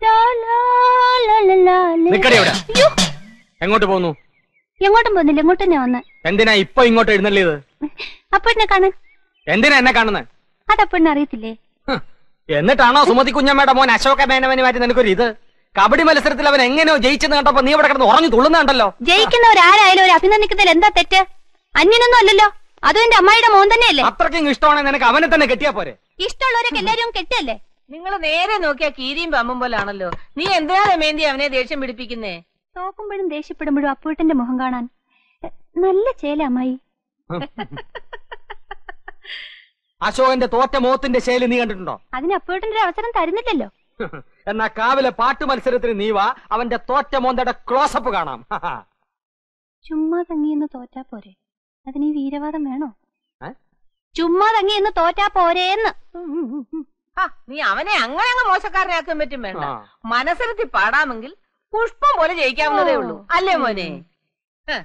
ലാ, ലാ, ലാ, ലാ, ലാ, ലേ. നിക്കടി അവിടെ. അയ്യോ, എങ്ങോട്ട് പോന്നു എങ്ങോട്ടും പോകുന്നില്ല എങ്ങോട്ട് തന്നെ വന്ന് എന്തിനാ ഇപ്പൊ ഇങ്ങോട്ട് എഴുന്നള്ളിയത് അപ്പൊ എന്നെ കാണാൻ എന്തിനാ എന്നെ കാണുന്നത് അതപ്പൊ എന്നെ അറിയത്തില്ലേ എന്നിട്ടാണോ സുമതി കുഞ്ഞമ്മയുടെ മോൻ അശോക മേനവന് മാറ്റി നിനക്കൊരു ഇത് കബഡി മത്സരത്തിൽ അവൻ എങ്ങനെയോ ജയിച്ചെന്ന് കണ്ടപ്പോ നീ ഇവിടെ കിടന്ന് ഉറഞ്ഞു തുള്ളുന്നുണ്ടല്ലോ ജയിക്കുന്നവരാരായാലും ഒരു അഭിനന്ദിക്കുന്നതിൽ എന്താ തെറ്റ് അന്യനൊന്നും അല്ലല്ലോ അതും എന്റെ അമ്മായിയുടെ മോൻ തന്നെയല്ലേ അത്രയ്ക്കും ഇഷ്ടമാണെങ്കിൽ നിനക്ക് അവനെ തന്നെ കെട്ടിയാ പോരെ ഇഷ്ടമുള്ളവരൊക്കെ എല്ലാരും കെട്ടല്ലേ നിങ്ങൾ നേരെ നോക്കിയാ കീരിയും പമ്പും പോലാണല്ലോ നീ എന്തിനാ ദമയന്തി അവനെ ദേഷ്യം പിടിപ്പിക്കുന്നേ തോക്കുമ്പോഴും ദേഷ്യപ്പെടുമ്പോഴും അപ്പൂട്ടന്റെ മുഖം കാണാൻ എ, നല്ല ചേല അമ്മായി അശോകന്റെ തോറ്റ മോത്തിന്റെ ശൈലി നീ കണ്ടിട്ടുണ്ടോ അതിന് അപ്പൂട്ടന്റെ ഒരു അവസരം തരുന്നില്ലല്ലോ എന്നാ കാവിലെ പാട്ട് മത്സരത്തിന് നീ വാ അവന്റെ തോറ്റ മോന്തയുടെ ക്ലോസപ്പ് കാണാം ചുമ്മാ തങ്ങിയെന്ന് തോറ്റാ പോരെ അതിന് ഈ വീരവാദം വേണോ ഏ? ചുമ്മാ തങ്ങിയെന്ന് തോറ്റാ പോരേന്ന് ആ നീ അവനെ അങ്ങനെ അങ്ങ് മോശക്കാരനാക്കാൻ പറ്റും വേണ്ട ആ. മനസ്സിലത്തി പാടാമെങ്കിൽ പുഷ്പം പോലെ ജയിക്കാവുന്നതേ ഉള്ളൂ അല്ലേ മോനെ ഹ്.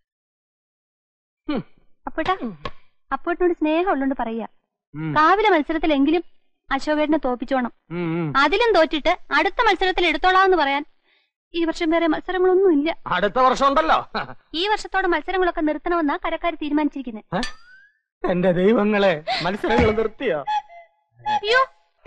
അപ്പോട്ടാ അപ്പോട്ടിനോട് സ്നേഹം ഉള്ളോണ്ട് പറയാ ഉം. കാവിലെ മത്സരത്തിലെങ്കിലും അശോകേട്ടനെ തോപ്പിച്ചോണം ഉം, ഉം. അതിലും തോറ്റിട്ട് അടുത്ത മത്സരത്തിൽ എടുത്തോളാന്ന് പറയാൻ ഈ വർഷം വേറെ മത്സരങ്ങളൊന്നും ഇല്ല അടുത്ത വർഷം ഉണ്ടല്ലോ ഈ വർഷത്തോടെ മത്സരങ്ങളൊക്കെ നിർത്തണമെന്നാ കരക്കാർ തീരുമാനിച്ചിരിക്കുന്നത് എന്റെ ദൈവങ്ങളെ മത്സരങ്ങൾ നിർത്തിയോ അയ്യോ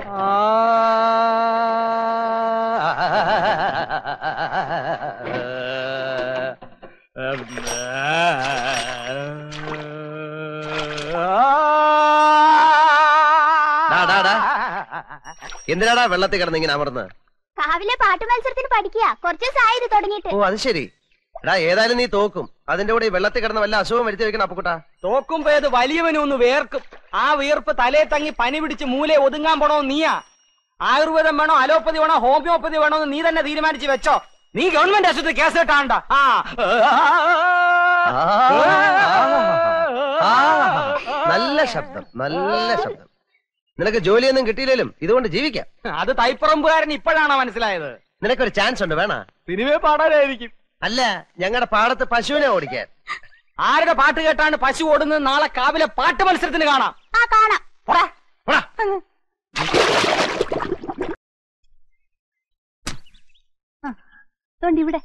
ഡാ, ഡാ, ഡാ. എന്തിനാടാ വെള്ളത്തിൽ കിടന്ന് ഇങ്ങനെ അമർന്ന് കാവിലെ പാട്ട് മത്സരത്തിന് പഠിക്കുക കുറച്ച് ദിവസമായി ഇത് തുടങ്ങിയിട്ട് ഓ അത് ശരി എടാ ഏതായാലും നീ തോക്കും അതിന്റെ കൂടെ ഈ വെള്ളത്തിൽ കിടന്ന് വല്ല അസുഖം വരുത്തി വെക്കണം അപ്പുക്കുട്ടാ തോക്കുമ്പോ ഏത് വലിയവനും ഒന്ന് വേർക്കും ആ വീർപ്പ് തലേ തങ്ങി പനി പിടിച്ച് മൂലെ ഒതുങ്ങാൻ പോണോ നീയാ ആയുർവേദം വേണോ അലോപ്പതി വേണോ ഹോമിയോപ്പതി വേണോ എന്ന് നീ തന്നെ തീരുമാനിച്ച് വെച്ചോ നീ ഗവൺമെന്റ് ആശുപത്രി കേസ് കേട്ടാണ്ട ആ ആ, നല്ല ശബ്ദം നല്ല ശബ്ദം നിനക്ക് ജോലിയൊന്നും കിട്ടിയില്ലേലും ഇതുകൊണ്ട് ജീവിക്കാം അത് തൈപ്പറമ്പുകാരൻ ഇപ്പോഴാണോ മനസ്സിലായത് നിനക്കൊരു ചാൻസ് ഉണ്ട് വേണ സിനിമയെ പാടാനായിരിക്കും അല്ല ഞങ്ങളുടെ പാടത്ത് പശുവിനെ ഓടിക്കാൻ ആരുടെ പാട്ട് കേട്ടാണ് പശു ഓടുന്നത് നാളെ കാവിലെ പാട്ട് മത്സരത്തിന് കാണാം ആ കാണാം പോടാ, പോടാ. ദോണ്ട് ഇവിടെ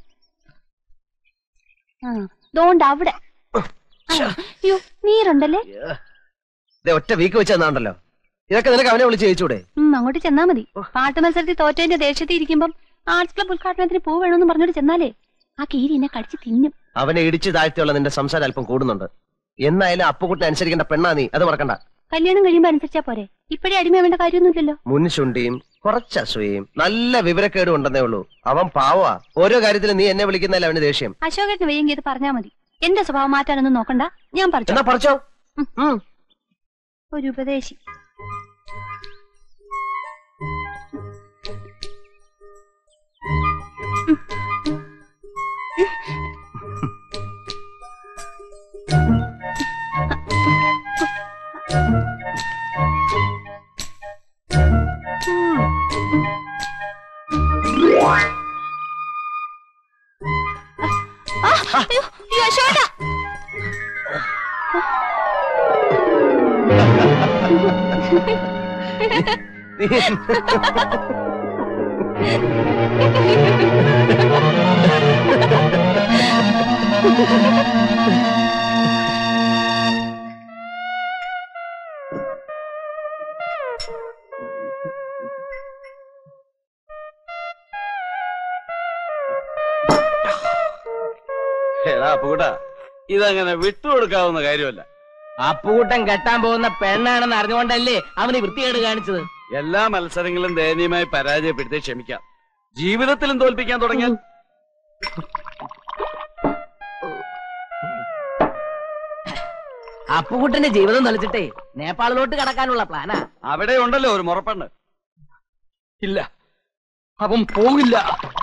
ആ ദോണ്ട് അവിടെ ആ, അയ്യോ നീരുണ്ടല്ലേ ദേ, ഒറ്റ വീക്ക് വെച്ച് തന്നാണ്ടല്ലോ ഇതൊക്കെ നിനക്ക് അവനെ വിളിച്ച് ജയിച്ചൂടെ ഉം, അങ്ങോട്ട് ചെന്നാ മതി പാട്ട് മത്സരത്തിൽ തോറ്റതിന്റെ ദേഷ്യത്തിൽ ഇരിക്കുമ്പം ആർട്സ് ക്ലബ് ഉദ്ഘാടനത്തിന് പൂ വേണമെന്ന് പറഞ്ഞോട്ട് ചെന്നാലേ ആ കീരി എന്നെ കടിച്ച് തിന്നും അവനെ ഇടിച്ച് താഴ്ത്തിയുള്ള നിന്റെ സംസാരം അല്പം കൂടുന്നുണ്ട് എന്നായാലും അപ്പുകുട്ടിനെ അനുസരിക്കേണ്ട പെണ്ണാ നീ അത് മറക്കണ്ട കല്യാണം കഴിയുമ്പോ അനുസരിച്ചാ പോരെ ഇപ്പഴേ അടിമയാവേണ്ട കാര്യമൊന്നുമില്ലല്ലോ മുൻശുണ്ടിയും കുറച്ച് അസൂയയും നല്ല വിവരക്കേടും ഉണ്ടെന്നേ ഉള്ളൂ അവൻ പാവാ ഓരോ കാര്യത്തിലും നീ എന്നെ വിളിക്കുന്നതിൽ അവന് ദേഷ്യം അശോകത്തിന് വയ്യെങ്കിൽ ഇത് പറഞ്ഞാ മതി എന്റെ സ്വഭാവം മാറ്റാനൊന്നും നോക്കണ്ട ഞാൻ പറഞ്ഞു എന്നാ പറിച്ചോ ഉം. ഒരു ഉപദേശി ആ, അയ്യോ, അയ്യോ, അശോകേട്ടാ. നീ- എടാ അപ്പുകുട്ടാ ഇതങ്ങനെ വിട്ടുകൊടുക്കാവുന്ന കാര്യമല്ല അപ്പുകൂട്ടൻ കെട്ടാൻ പോകുന്ന പെണ്ണാണെന്ന് അറിഞ്ഞുകൊണ്ടല്ലേ അവന് വൃത്തികേട് കാണിച്ചത് എല്ലാ മത്സരങ്ങളും ദയനീയമായി പരാജയപ്പെടുത്തി ക്ഷമിക്കാം ജീവിതത്തിലും തോൽപ്പിക്കാൻ തുടങ്ങിയാൽ അപ്പുകുട്ടന്റെ ജീവിതം നളിച്ചിട്ടേ നേപ്പാളിലോട്ട് കടക്കാനുള്ള പ്ലാനാ അവിടെ ഉണ്ടല്ലോ ഒരു മുറപ്പെണ്ണ് ഇല്ല അവൻ പോകില്ല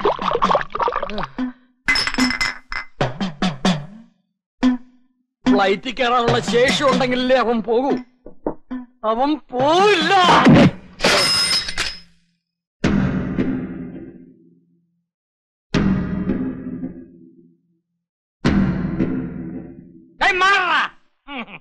ഫ്ലൈറ്റിൽ കയറാനുള്ള ശേഷി ഉണ്ടെങ്കിലേ അവൻ പോകൂ അവൻ പോവില്ല ഏയ് മാറടാ.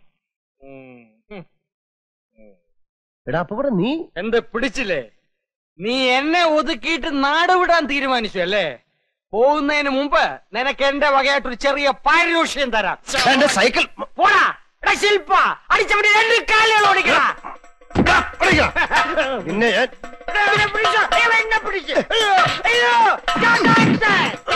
എടാ അപ്പുകുട്ട നീ എന്ത് പിടിച്ചില്ലേ നീ എന്നെ ഒതുക്കിയിട്ട് നാട് വിടാൻ തീരുമാനിച്ചു അല്ലേ പോകുന്നതിന് മുമ്പ് നിനക്ക് എന്റെ വകയായിട്ടൊരു ചെറിയ പാരിതോഷ്യം തരാം എന്റെ സൈക്കിൾ പോടാ എടാ ശില്പ അടിച്ചവന്റെ രണ്ട് കാലുകൾ ഓടിക്കടാ ദാ, പിടിക്കാം. നിന്നെ ഞാൻ എടാ, ഇവനെ പിടിച്ചോ. ഇവൻ എന്നെ പിടിച്ച്. അയ്യോ, അയ്യോ, ഞാൻ കാണിച്ചേ.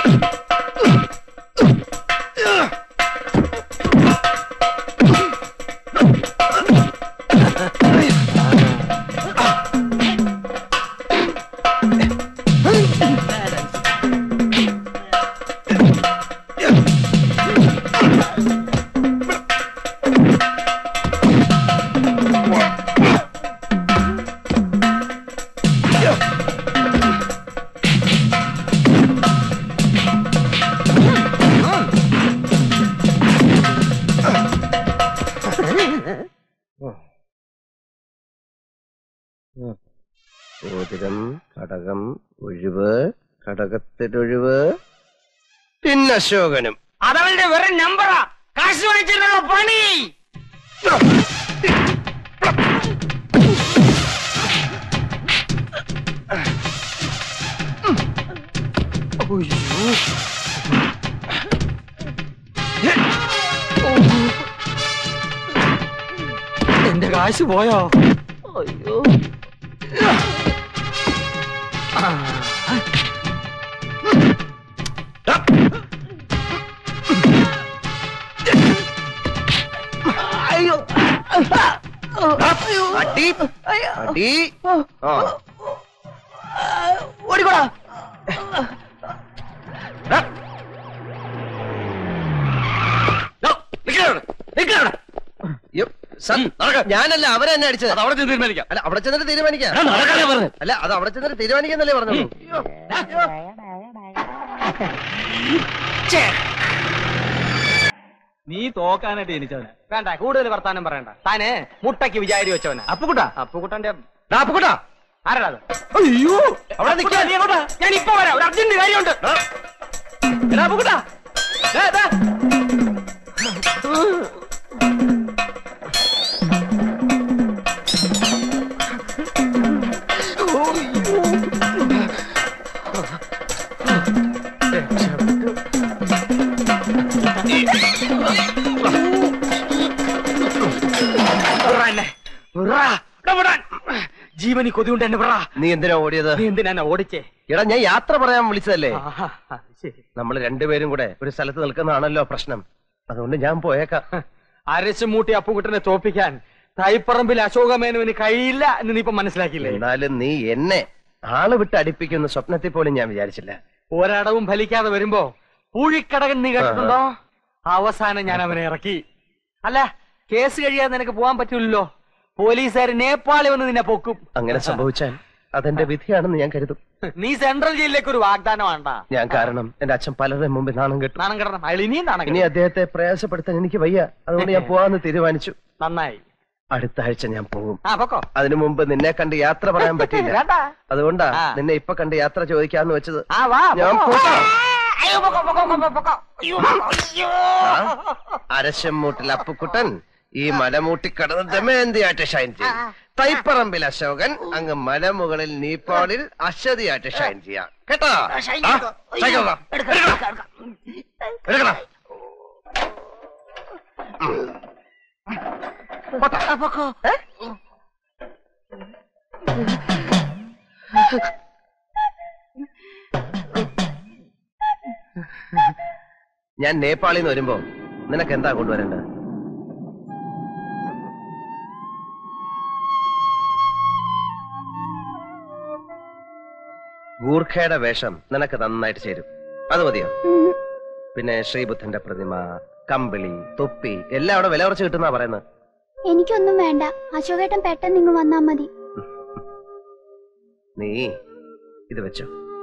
മോതിരം കടകം ഒഴിവ് കടകത്തിലൊഴിവ് പിന്നെ അശോകനും അതവളുടെ വെറും നമ്പറാ കാശ് വാങ്ങിച്ചിട്ടുള്ള പണി എന്റെ കാശ് പോയോ അയ്യോ അടി അടി ആ ഓടിക്കോടാ യ്യോ, സർ, ഞാനല്ല അവരെ എന്നെ അടിച്ചത് അത് അവിടെ ചെന്ന് തീരുമാനിക്കാം അല്ല അവിടെ ചെന്നിട്ട് തീരുമാനിക്കാം നടക്കാനേ പറഞ്ഞു അല്ല അത് അവിടെ ചെന്നിട്ട് തീരുമാനിക്കുന്നല്ലേ പറഞ്ഞോളൂ നീ തോക്കാനായിട്ട് ജനിച്ചവന് വേണ്ട കൂടുതൽ വർത്താനം പറയണ്ട താന് മുട്ടയ്ക്ക് വിചാരി വെച്ചവന് അപ്പുകുട്ട അപ്പുകുട്ടന്റെ അപ്പുക്കുട്ടാ ആരാടാ അത്? അയ്യോ അവിടെ നിൽക്കാ നീ അങ്ങോട്ടാ ഞാൻ ഇപ്പൊ വരാം ഒരു അർജന്റ് കാര്യമുണ്ട് എടാ അപ്പുകുട്ടാ ദേ, ദേ. വിറ എന്നെ. വിറ. എടാ, വിടാൻ. ജീവനി കൊതിയുണ്ട് എന്നെ വിറ നീ എന്തിനാ ഓടിയത് നീ എന്തിനാ എന്നെ ഓടിച്ചേ എടാ ഞാൻ യാത്ര പറയാൻ വിളിച്ചതല്ലേ ആഹാ, അത് ശരി നമ്മൾ രണ്ടുപേരും കൂടെ ഒരു സ്ഥലത്ത് നിൽക്കുന്നതാണല്ലോ പ്രശ്നം അതുകൊണ്ട് ഞാൻ പോയേക്കാം അരച്ചു മൂട്ടി അപ്പുകുട്ടനെ തോപ്പിക്കാൻ തൈപ്പറമ്പിൽ അശോകമേനുവിന് കഴിയില്ല എന്ന് നീ ഇപ്പൊ മനസ്സിലാക്കിയില്ലേ എന്നാലും നീ എന്നെ ആള് വിട്ട് അടിപ്പിക്കുന്ന സ്വപ്നത്തിൽ പോലും ഞാൻ വിചാരിച്ചില്ല ഒരടവും ഫലിക്കാതെ വരുമ്പോ പൂഴിക്കടകൻ നീ കേട്ടിട്ടുണ്ടോ അവസാനം ഞാൻ അവനെ ഇറക്കി അല്ല കേസ് കഴിയാതെ നിനക്ക് പോകാൻ പറ്റൂലല്ലോ പോലീസുകാർ നേപ്പാളി വന്ന് നിന്നെ പൊക്കും അങ്ങനെ സംഭവിച്ചാൽ അതെന്റെ വിധിയാണെന്ന് ഞാൻ കരുതും നീ സെൻട്രൽ ജയിലിലേക്ക് ഒരു വാഗ്ദാനം വേണ്ട ഞാൻ കാരണം എന്റെ അച്ഛൻ പലരുടെ മുമ്പിൽ നാണം കെട്ടു നാണം കിടണം അയാൾ ഇനിയും നാണം ഇനി കെടും. അദ്ദേഹത്തെ പ്രയാസപ്പെടുത്താൻ എനിക്ക് വയ്യ അതുകൊണ്ട് ഞാൻ പോവാന്ന് തീരുമാനിച്ചു നന്നായി അടുത്ത ആഴ്ച ഞാൻ പോകും ആ പൊക്കോ അതിനു മുമ്പ് നിന്നെ കണ്ട് യാത്ര പറയാൻ പറ്റിയില്ല വേണ്ട അതുകൊണ്ടാ ആ. നിന്നെ ഇപ്പൊ കണ്ട് യാത്ര ചോദിക്കാന്ന് വെച്ചത് ആ വാ ഞാൻ പൊക്കോ. പോകാം. അയ്യോ പൊക്കോ പൊക്കോ പൊക്കോ പൊക്കോ അയ്യോ അയ്യോ അരശമ്മൂട്ടിൽ അപ്പുക്കുട്ടൻ ഈ മലമൂട്ടി കടന്ന് ദമയന്തിയായിട്ട് ഷൈൻ ചെയ്യും തൈപ്പറമ്പിൽ അശോകൻ അങ്ങ് മലമുകളിൽ നീപ്പാളിൽ അശ്വതിയായിട്ട് ഷൈൻ ചെയ്യാം കേട്ടോ ആ? സൈക്കിൾ വാ. എടുക്കണം. പോട്ടെ. ഏ? ഞാൻ നേപ്പാളിൽ നിന്ന് വരുമ്പോ നിനക്ക് എന്താ കൊണ്ടുവരേണ്ടത് ഗൂർഖയുടെ വേഷം നിനക്ക് നന്നായിട്ട് ചേരും അത് മതിയോ പിന്നെ ശ്രീബുദ്ധന്റെ പ്രതിമ കമ്പിളി തൊപ്പി എല്ലാം അവിടെ വില കുറച്ച് കിട്ടുന്ന പറയുന്നത് എനിക്കൊന്നും വേണ്ട അശോകേട്ടൻ പെട്ടെന്ന് ഇങ്ങ് വന്നാ മതി നീ ഇത് വെച്ചോ